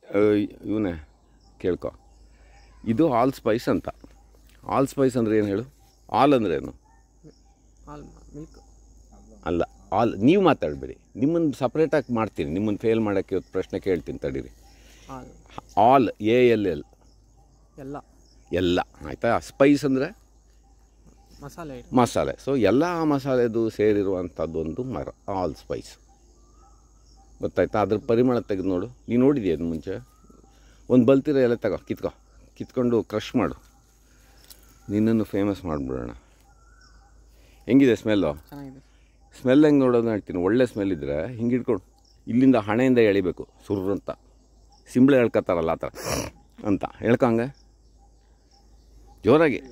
ಇವನೇ ಕೇಳ್ಕೊ ಇದು ಆಲ್ ಸ್ಪೈಸ್ ಅಂತ ಆಲ್ ಸ್ಪೈಸ್ ಅಂದರೆ ಏನು ಹೇಳು ಆಲ್ ಅಂದ್ರೆ ಏನು ಹಾಲು ಮಿಲ್ಕ್ ಅಲ್ಲ ಆಲ್ ನೀವು ಮಾತಾಡಬೇಡಿ ನಿಮ್ಮನ್ನು ಸಪ್ರೇಟಾಗಿ ಮಾಡ್ತೀನಿ ನಿಮ್ಮನ್ನು ಫೇಲ್ ಮಾಡೋಕ್ಕೆ ಇವತ್ತು ಪ್ರಶ್ನೆ ಕೇಳ್ತೀನಿ ತಡೀರಿ ಹಾಲು ಆಲ್ ಎ ಎಲ್ ಎಲ್ ಎಲ್ಲ ಎಲ್ಲ ಆಯಿತಾ ಸ್ಪೈಸ್ ಅಂದರೆ ಮಸಾಲೆ ಐಟಮ್ ಮಸಾಲೆ ಸೊ ಎಲ್ಲ ಮಸಾಲೆದು ಸೇರಿರುವಂಥದ್ದು ಒಂದು ಮರ ಆಲ್ ಸ್ಪೈಸ್ ಗೊತ್ತಾಯ್ತಾ ಅದ್ರ ಪರಿಮಳ ತೆಗೆದು ನೋಡು ನೀನು ನೋಡಿದ್ಯಾ ಅದು ಮುಂಚೆ ಒಂದು ಬಲ್ತಿರ ಎಲೆ ತಗೋ ಕಿತ್ಕೋ ಕಿತ್ಕೊಂಡು ಕ್ರಷ್ ಮಾಡು ನಿನ್ನನ್ನು ಫೇಮಸ್ ಮಾಡಿಬಿಡೋಣ ಹೆಂಗಿದೆ ಸ್ಮೆಲ್ಲು ಚೆನ್ನಾಗಿದೆ ಸ್ಮೆಲ್ ಹೆಂಗೆ ನೋಡೋದು ಹೇಳ್ತೀನಿ ಒಳ್ಳೆ ಸ್ಮೆಲ್ ಇದ್ದರೆ ಹಿಂಗೆ ಇಟ್ಕೊಂಡು ಇಲ್ಲಿಂದ ಹಣೆಯಿಂದ ಎಳಿಬೇಕು ಸುರ್ರು ಅಂತ ಸಿಂಬಳೆ ಎಳ್ಕೊತಾರಲ್ಲ ಆ ಥರ ಅಂತ ಎಳ್ಕಂಗೆ ಜೋರಾಗಿ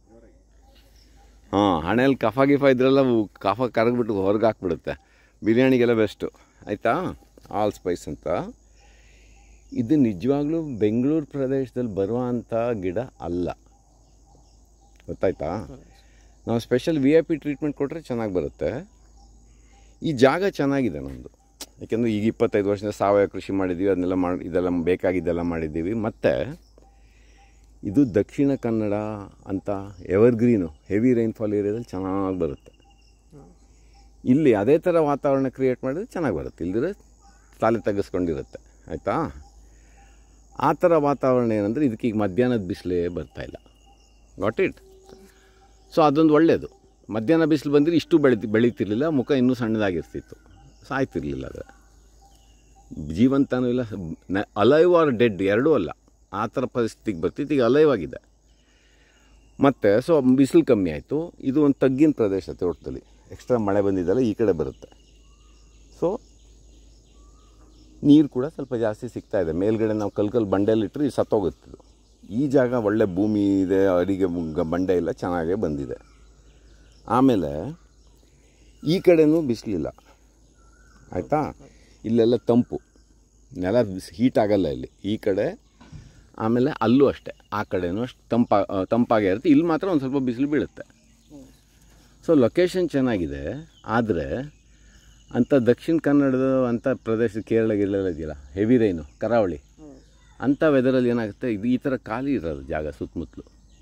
ಹಾಂ ಹಣೆಯಲ್ಲಿ ಕಫ ಗಿಫ ಇದ್ರೆಲ್ಲ ಉ- ಕಫ ಕರಗ್ಬಿಟ್ಟು ಹೊರಗೆ ಹಾಕ್ಬಿಡುತ್ತೆ ಬಿರಿಯಾನಿಗೆಲ್ಲ ಬೆಸ್ಟು ಆಯಿತಾ ಆಲ್ ಸ್ಪೈಸ್ ಅಂತ ಇದು ನಿಜವಾಗ್ಲೂ ಬೆಂಗಳೂರು ಪ್ರದೇಶದಲ್ಲಿ ಬರುವಂಥ ಗಿಡ ಅಲ್ಲ ಗೊತ್ತಾಯ್ತಾ ನಾವು special V I P treatment ಕೊಟ್ಟರೆ ಚೆನ್ನಾಗಿ ಬರುತ್ತೆ ಈ ಜಾಗ ಚೆನ್ನಾಗಿದೆ ನಮ್ಮದು ಯಾಕೆಂದರೆ ಈಗ ಇಪ್ಪತ್ತೈದು ವರ್ಷದಿಂದ ಸಾವಯವ ಕೃಷಿ ಮಾಡಿದ್ದೀವಿ ಅದನ್ನೆಲ್ಲ ಮಾಡಿ ಇದೆಲ್ಲ ಬೇಕಾಗಿದ್ದೆಲ್ಲ ಮಾಡಿದ್ದೀವಿ ಮತ್ತು ಇದು ದಕ್ಷಿಣ ಕನ್ನಡ ಅಂತ ಎವರ್ಗ್ರೀನು ಹೆವಿ ರೈನ್ಫಾಲ್ ಏರಿಯಾದಲ್ಲಿ ಚೆನ್ನಾಗಿ ಬರುತ್ತೆ ಇಲ್ಲಿ ಅದೇ ಥರ ವಾತಾವರಣ ಕ್ರಿಯೇಟ್ ಮಾಡಿದ್ರೆ ಚೆನ್ನಾಗಿ ಬರುತ್ತೆ ಇಲ್ದಿದ್ರೆ ತಲೆ ತೆಗೆಸ್ಕೊಂಡಿರುತ್ತೆ ಆಯಿತಾ ಆ ಥರ ವಾತಾವರಣ ಏನಂದರೆ ಇದಕ್ಕೆ ಈಗ ಮಧ್ಯಾಹ್ನದ ಬಿಸಿಲೇ ಬರ್ತಾಯಿಲ್ಲ ಗಾಟ್ ಇಟ್ ಸೊ ಅದೊಂದು ಒಳ್ಳೆಯದು ಮಧ್ಯಾಹ್ನ ಬಿಸಿಲು ಬಂದರೆ ಇಷ್ಟು ಬೆಳಿ ಬೆಳೀತಿರ್ಲಿಲ್ಲ ಮುಖ ಇನ್ನೂ ಸಣ್ಣದಾಗಿರ್ತಿತ್ತು ಸಾಯ್ತಿರ್ಲಿಲ್ಲ ಅದು ಜೀವಂತನೂ ಇಲ್ಲ ಅಲೈವ್ ಆರ್ ಡೆಡ್ ಎರಡೂ ಅಲ್ಲ ಆ ಥರ ಪರಿಸ್ಥಿತಿಗೆ ಬರ್ತಿತ್ತು ಈಗ ಅಲೈವ್ ಆಗಿದೆ ಮತ್ತು ಸೊ ಬಿಸಿಲು ಕಮ್ಮಿ ಆಯಿತು ಇದು ಒಂದು ತಗ್ಗಿನ ಪ್ರದೇಶ ತೋಟದಲ್ಲಿ ಎಕ್ಸ್ಟ್ರಾ ಮಳೆ ಬಂದಿದ್ದಲ್ಲ ಈ ಕಡೆ ಬರುತ್ತೆ ಸೊ ನೀರು ಕೂಡ ಸ್ವಲ್ಪ ಜಾಸ್ತಿ ಸಿಗ್ತಾ ಇದೆ ಮೇಲ್ಗಡೆ ನಾವು ಕಲ್ ಕಲ್ ಬಂಡೆಯಲ್ಲಿಟ್ಟರೆ ಇದು ಸತ್ತೋಗುತ್ತಿದ್ದು ಈ ಜಾಗ ಒಳ್ಳೆ ಭೂಮಿ ಇದೆ ಅಡಿಗೆ ಮುಗ್ಗ- ಬಂಡೆ ಇಲ್ಲ ಚೆನ್ನಾಗೇ ಬಂದಿದೆ ಆಮೇಲೆ ಈ ಕಡೆನೂ ಬಿಸಿಲಿಲ್ಲ ಆಯಿತಾ ಇಲ್ಲೆಲ್ಲ ತಂಪು ನೆಲ ಹೀಟ್ ಆಗಲ್ಲ ಇಲ್ಲಿ ಈ ಕಡೆ ಆಮೇಲೆ ಅಲ್ಲೂ ಅಷ್ಟೇ ಆ ಕಡೆನೂ ಅಷ್ಟು ತಂಪ ಆ, ತಂಪಾಗೇ ಇರುತ್ತೆ ಇಲ್ಲಿ ಮಾತ್ರ ಒಂದು ಸ್ವಲ್ಪ ಬಿಸಿಲು ಬೀಳುತ್ತೆ ಸೊ ಲೊಕೇಶನ್ ಚೆನ್ನಾಗಿದೆ ಆದರೆ ಅಂಥ ದಕ್ಷಿಣ ಕನ್ನಡದ ಅಂಥ ಪ್ರದೇಶ ಕೇರಳ ಗಿರಳ ಇದೆಯಲ್ಲ ಹೆವಿ ರೈನು ಕರಾವಳಿ ಅಂಥ ವೆದರಲ್ಲಿ ಏನಾಗುತ್ತೆ ಇದು ಈ ಥರ ಖಾಲಿ ಇರೋದು ಜಾಗ ಸುತ್ತಮುತ್ತಲು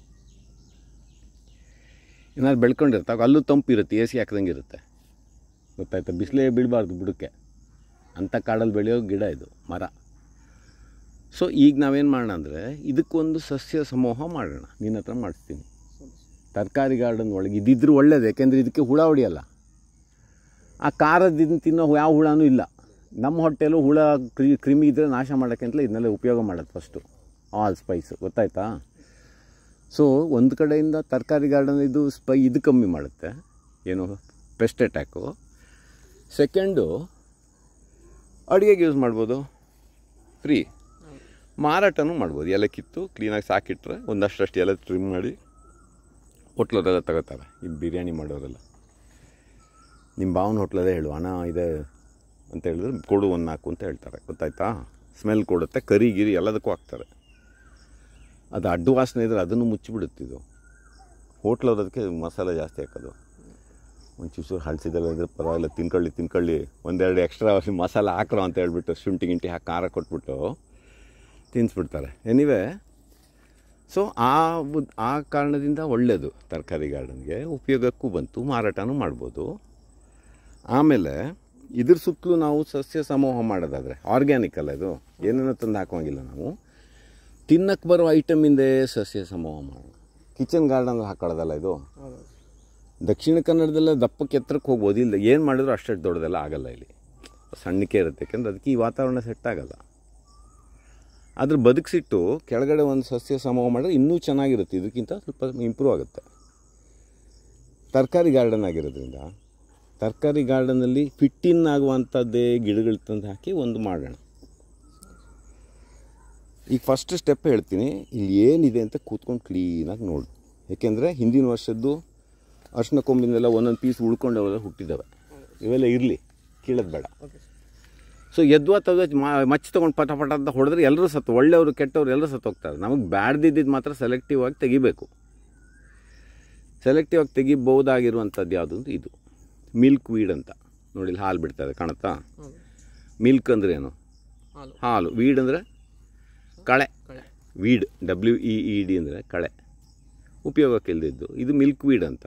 ಏನಾದ್ರು ಬೆಳ್ಕೊಂಡಿರ್ತಾಗ ಅಲ್ಲೂ ತಂಪು ಇರುತ್ತೆ ಎ ಸಿ ಹಾಕ್ದಂಗೆ ಇರುತ್ತೆ ಗೊತ್ತಾಯ್ತಾ ಬಿಸಿಲೇ ಬೀಳಬಾರ್ದು ಬುಡಕ್ಕೆ ಅಂಥ ಕಾಡಲ್ಲಿ ಬೆಳೆಯೋ ಗಿಡ ಇದು ಮರ ಸೊ ಈಗ ನಾವೇನು ಮಾಡೋಣ ಅಂದರೆ ಇದಕ್ಕೊಂದು ಸಸ್ಯ ಸಮೂಹ ಮಾಡೋಣ ನಿನ್ನ ಹತ್ರ ಮಾಡಿಸ್ತೀನಿ ತರಕಾರಿ ಗಾರ್ಡನ್ ಒಳಗೆ ಇದಿದ್ರು ಒಳ್ಳೇದು ಯಾಕೆಂದರೆ ಇದಕ್ಕೆ ಹುಳ ಹೊಡಿಯಲ್ಲ ಆ ಖಾರದಿಂದ ತಿನ್ನೋ ಯಾವ ಹುಳನೂ ಇಲ್ಲ ನಮ್ಮ ಹೊಟ್ಟೆಲೂ ಹುಳ ಕ್ರಿ ಕ್ರಿಮಿ ಇದ್ದರೆ ನಾಶ ಮಾಡೋಕ್ಕೆ ಅಂತಲೇ ಇದನ್ನೆಲ್ಲ ಉಪಯೋಗ ಮಾಡೋದು ಫಸ್ಟು ಆಲ್ ಸ್ಪೈಸ್ ಗೊತ್ತಾಯ್ತಾ ಸೊ ಒಂದು ಕಡೆಯಿಂದ ತರಕಾರಿ ಗಾರ್ಡನ್ ಇದು ಸ್ಪೈ ಇದು ಕಮ್ಮಿ ಮಾಡುತ್ತೆ ಏನು ಪೆಸ್ಟ್ ಅಟ್ಯಾಕು ಸೆಕೆಂಡು ಅಡುಗೆಗೆ ಯೂಸ್ ಮಾಡ್ಬೋದು ಫ್ರೀ ಮಾರಾಟನೂ ಮಾಡ್ಬೋದು ಎಲೆ ಕಿತ್ತು ಕ್ಲೀನಾಗಿ ಸಾಕಿಟ್ರೆ ಒಂದಷ್ಟಷ್ಟು ಎಲೆ ಟ್ರಿಮ್ ಮಾಡಿ ಹೋಟ್ಲದೆಲ್ಲ ತಗೋತಾರೆ ಈ ಬಿರಿಯಾನಿ ಮಾಡೋರೆಲ್ಲ ನಿಮ್ಮ ಭಾವನ ಹೋಟ್ಲದೇ ಹೇಳು ಹಣ ಇದೆ ಅಂತ ಹೇಳಿದ್ರೆ ಕೊಡು ಒಂದು ನಾಲ್ಕು ಅಂತ ಹೇಳ್ತಾರೆ ಗೊತ್ತಾಯ್ತಾ ಸ್ಮೆಲ್ ಕೊಡುತ್ತೆ ಕರಿ ಗಿರಿ ಎಲ್ಲದಕ್ಕೂ ಹಾಕ್ತಾರೆ ಅದು ಅಡ್ಡು ವಾಸನೆ ಇದ್ರೆ ಅದನ್ನು ಮುಚ್ಚಿಬಿಡುತ್ತಿದ್ದು ಹೋಟ್ಲದಕ್ಕೆ ಮಸಾಲೆ ಜಾಸ್ತಿ ಹಾಕೋದು ಒಂದು ಚೂಸೂರು ಹಳಸಿದೆಲ್ಲ ಇದ್ರೆ ಪರವಾಗಿಲ್ಲ ತಿನ್ಕೊಳ್ಳಿ ತಿನ್ಕೊಳ್ಳಿ ಒಂದೆರಡು ಎಕ್ಸ್ಟ್ರಾ ಮಸಾಲೆ ಹಾಕ್ರೋ ಅಂತ ಹೇಳ್ಬಿಟ್ಟು ಶುಂಠಿ ಗಿಂಟಿ ಹಾಕಿ ಖಾರ ಕೊಟ್ಬಿಟ್ಟು ತಿನ್ನಿಸ್ಬಿಡ್ತಾರೆ ಎನಿವೆ ಸೊ ಆ ಉದ್- ಆ ಕಾರಣದಿಂದ ಒಳ್ಳೆಯದು ತರಕಾರಿ ಗಾರ್ಡನ್ಗೆ ಉಪಯೋಗಕ್ಕೂ ಬಂತು ಮಾರಾಟನೂ ಮಾಡ್ಬೋದು ಆಮೇಲೆ ಇದ್ರ ಸುತ್ತಲೂ ನಾವು ಸಸ್ಯ ಸಮೂಹ ಮಾಡೋದಾದರೆ ಆರ್ಗ್ಯಾನಿಕ್ ಅಲ್ಲ ಇದು ಏನೇನೋ ತಂದು ಹಾಕೋಂಗಿಲ್ಲ ನಾವು ತಿನ್ನಕ್ಕೆ ಬರೋ ಐಟಮಿಂದೇ ಸಸ್ಯ ಸಮೂಹ ಮಾಡೋಣ ಕಿಚನ್ ಗಾರ್ಡನ್ ಹಾಕೊಳ್ಳೋದಲ್ಲ ಇದು ಹೌದು ದಕ್ಷಿಣ ಕನ್ನಡದಲ್ಲ ದಪ್ಪಕ್ಕೆ ಎತ್ತರಕ್ಕೆ ಹೋಗ್ಬೋದು ಇಲ್ಲ ಏನು ಮಾಡಿದ್ರು ಅಷ್ಟಷ್ಟು ದೊಡ್ಡದೆಲ್ಲ ಆಗಲ್ಲ ಇಲ್ಲಿ ಸಣ್ಣಕ್ಕೆ ಇರುತ್ತೆ ಯಾಕೆಂದ್ರೆ ಅದಕ್ಕೆ ಈ ವಾತಾವರಣ ಸೆಟ್ ಆಗಲ್ಲ ಅದ್ರ ಬದುಕಿಸಿಟ್ಟು ಕೆಳಗಡೆ ಒಂದು ಸಸ್ಯ ಸಮೂಹ ಮಾಡಿದ್ರೆ ಇನ್ನೂ ಚೆನ್ನಾಗಿರುತ್ತೆ ಇದಕ್ಕಿಂತ ಸ್ವಲ್ಪ ಇಂಪ್ರೂವ್ ಆಗುತ್ತೆ ತರಕಾರಿ ಗಾರ್ಡನ್ ಆಗಿರೋದ್ರಿಂದ ತರಕಾರಿ ಗಾರ್ಡನಲ್ಲಿ ಫಿಟ್ ಇನ್ ಆಗುವಂಥದ್ದೇ ಗಿಡಗಳು ತಂದು ಹಾಕಿ ಒಂದು ಮಾಡೋಣ ಈಗ ಫಸ್ಟ್ ಸ್ಟೆಪ್ ಹೇಳ್ತೀನಿ ಇಲ್ಲಿ ಏನಿದೆ ಅಂತ ಕೂತ್ಕೊಂಡು ಕ್ಲೀನಾಗಿ ನೋಡು ಯಾಕೆಂದರೆ ಹಿಂದಿನ ವರ್ಷದ್ದು ಅರ್ಶಿನ ಕೊಂಬಿನೆಲ್ಲ ಒಂದೊಂದು ಪೀಸ್ ಉಳ್ಕೊಂಡವೆಲ್ಲ ಹುಟ್ಟಿದ್ದಾವೆ ಇವೆಲ್ಲ ಇರಲಿ ಕೀಳೋದು ಬೇಡ ಓಕೆ ಸೊ ಎದ್ವಾ ತೆಗೆದು ಮಚ್ಚಿ ತೊಗೊಂಡು ಪಟ ಪಟ ಅಂತ ಹೊಡೆದ್ರೆ ಎಲ್ಲರೂ ಸತ್ತು ಒಳ್ಳೆಯವರು ಕೆಟ್ಟವ್ರು ಎಲ್ಲರೂ ಸತ್ತು ಹೋಗ್ತಾರೆ ನಮಗೆ ಬ್ಯಾಡ್ದಿದ್ದು ಮಾತ್ರ ಸೆಲೆಕ್ಟಿವ್ ಆಗಿ ತೆಗಿಬೇಕು ಸೆಲೆಕ್ಟಿವ್ ಆಗಿ ತೆಗಿಬಹುದಾಗಿರುವಂಥದ್ದು ಯಾವುದು ಅಂದ್ರೆ ಇದು ಮಿಲ್ಕ್ ವೀಡ್ ಅಂತ ನೋಡಿ ಇಲ್ಲಿ ಹಾಲು ಬಿಡ್ತಾ ಇದೆ ಕಾಣುತ್ತಾ ಹೌದು ಮಿಲ್ಕ್ ಅಂದ್ರೆ ಏನು ಹಾಲು ಹಾಲು ವೀಡ್ ಅಂದರೆ ಕಳೆ ಕಳೆ weed W E E D ಅಂದರೆ ಕಳೆ ಉಪಯೋಗಕ್ಕಿಲ್ದಿದ್ದು ಇದು ಮಿಲ್ಕ್ ವೀಡ್ ಅಂತ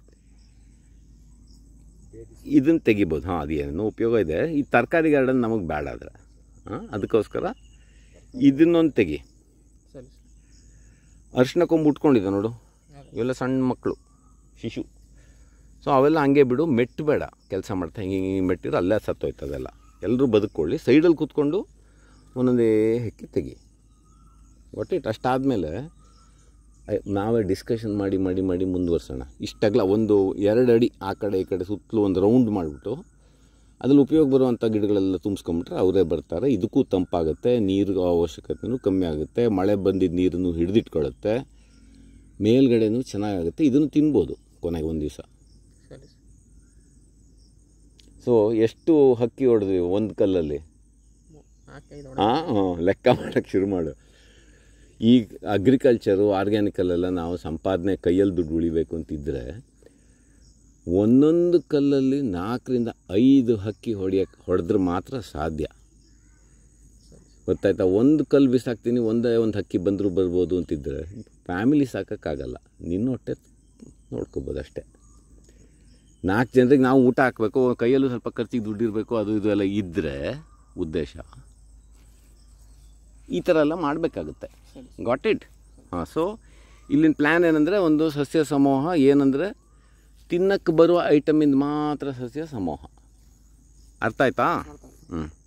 ಇದನ್ನು ತೆಗಿಬೋದು ಹಾಂ ಅದೇನೋ ಉಪಯೋಗ ಇದೆ ಈ ತರಕಾರಿ ಗಾರ್ಡನ್ ನಮಗೆ ಬೇಡ ಆದರೆ ಹಾಂ ಅದಕ್ಕೋಸ್ಕರ ಇದನ್ನೊಂದು ತೆಗಿ ಸರಿ ಅರಿಶಿನ ಕೊಂಬು ಉಟ್ಕೊಂಡಿದ್ದೆ ನೋಡು ಇವೆಲ್ಲ ಸಣ್ಣ ಮಕ್ಕಳು ಶಿಶು ಸೊ ಅವೆಲ್ಲ ಹಂಗೆ ಬಿಡು ಮೆಟ್ಟು ಬೇಡ ಕೆಲಸ ಮಾಡ್ತಾ ಹಿಂಗೆ ಹಿಂಗೆ ಹಿಂಗೆ ಮೆಟ್ಟಿದ್ರೆ ಅಲ್ಲೇ ಸತ್ತೋಯ್ತು ಅದೆಲ್ಲ ಎಲ್ಲರೂ ಬದುಕೊಳ್ಳಿ ಸೈಡಲ್ಲಿ ಕೂತ್ಕೊಂಡು ಒಂದೊಂದೇ ಹೆಕ್ಕಿ ತೆಗಿ ಒಟ್ಟಿಟ್ಟು ಅಷ್ಟಾದಮೇಲೆ ನಾವೇ ಡಿಸ್ಕಷನ್ ಮಾಡಿ ಮಾಡಿ ಮಾಡಿ ಮುಂದುವರ್ಸೋಣ ಇಷ್ಟಾಗಲ ಒಂದು ಎರಡು ಅಡಿ ಆ ಕಡೆ ಈ ಕಡೆ ಸುತ್ತಲೂ ಒಂದು ರೌಂಡ್ ಮಾಡಿಬಿಟ್ಟು ಅದ್ರಲ್ಲಿ ಉಪಯೋಗ ಬರುವಂಥ ಗಿಡಗಳೆಲ್ಲ ತುಂಬಿಸ್ಕೊಂಬಿಟ್ರೆ ಅವರೇ ಬರ್ತಾರೆ ಇದಕ್ಕೂ ತಂಪಾಗುತ್ತೆ ನೀರು ಅವಶ್ಯಕತೆಯೂ ಕಮ್ಮಿ ಆಗುತ್ತೆ ಮಳೆ ಬಂದಿದ್ದ ನೀರನ್ನು ಹಿಡಿದಿಟ್ಕೊಳ್ಳುತ್ತೆ ಮೇಲ್ಗಡೆನೂ ಚೆನ್ನಾಗಾಗುತ್ತೆ ಇದನ್ನು ತಿನ್ಬೋದು ಕೊನೆಗೆ ಒಂದು ದಿವಸ ಸರಿ ಸೊ ಎಷ್ಟು ಹಕ್ಕಿ ಹೊಡೆದ್ವಿ ಒಂದು ಕಲ್ಲಲ್ಲಿ ನಾಲ್ಕೈದು ಹಾಂ ಲೆಕ್ಕ ಮಾಡೋಕ್ಕೆ ಶುರು ಮಾಡು ಈಗ ಅಗ್ರಿಕಲ್ಚರು ಆರ್ಗ್ಯಾನಿಕಲ್ಲೆಲ್ಲ ನಾವು ಸಂಪಾದನೆ ಕೈಯಲ್ಲಿ ದುಡ್ಡು ಉಳಿಬೇಕು ಅಂತಿದ್ದರೆ ಒಂದೊಂದು ಕಲ್ಲಲ್ಲಿ ನಾಲ್ಕರಿಂದ ಐದು ಹಕ್ಕಿ ಹೊಡಿಯಕ್ಕೆ ಹೊಡೆದ್ರೆ ಮಾತ್ರ ಸಾಧ್ಯ ಗೊತ್ತಾಯ್ತಾ ಒಂದು ಕಲ್ಲು ಬಿಸಾಕ್ತೀನಿ ಒಂದೇ ಒಂದು ಹಕ್ಕಿ ಬಂದರೂ ಬರ್ಬೋದು ಅಂತಿದ್ದರೆ ಫ್ಯಾಮಿಲಿ ಸಾಕೋಕ್ಕಾಗಲ್ಲ ನಿನ್ನ ಹೊಟ್ಟೆ ನೋಡ್ಕೋಬೋದು ಅಷ್ಟೇ ನಾಲ್ಕು ಜನರಿಗೆ ನಾವು ಊಟ ಹಾಕಬೇಕು ಕೈಯಲ್ಲೂ ಸ್ವಲ್ಪ ಖರ್ಚಿಗೆ ದುಡ್ಡಿರಬೇಕು ಅದು ಇದು ಎಲ್ಲ ಇದ್ದರೆ ಉದ್ದೇಶ ಈ ಥರ ಎಲ್ಲ ಮಾಡಬೇಕಾಗುತ್ತೆ ಸರಿ ಗಾಟ್ ಇಟ್ ಹಾಂ ಸೊ ಇಲ್ಲಿನ ಪ್ಲ್ಯಾನ್ ಏನಂದರೆ ಒಂದು ಸಸ್ಯ ಸಮೂಹ ಏನಂದರೆ ತಿನ್ನಕ್ಕೆ ಬರುವ ಐಟಮಿಂದ ಮಾತ್ರ ಸಸ್ಯ ಸಮೂಹ ಅರ್ಥ ಆಯ್ತಾ ಮಾಡ್ತಾರೆ ಹ್ಞೂ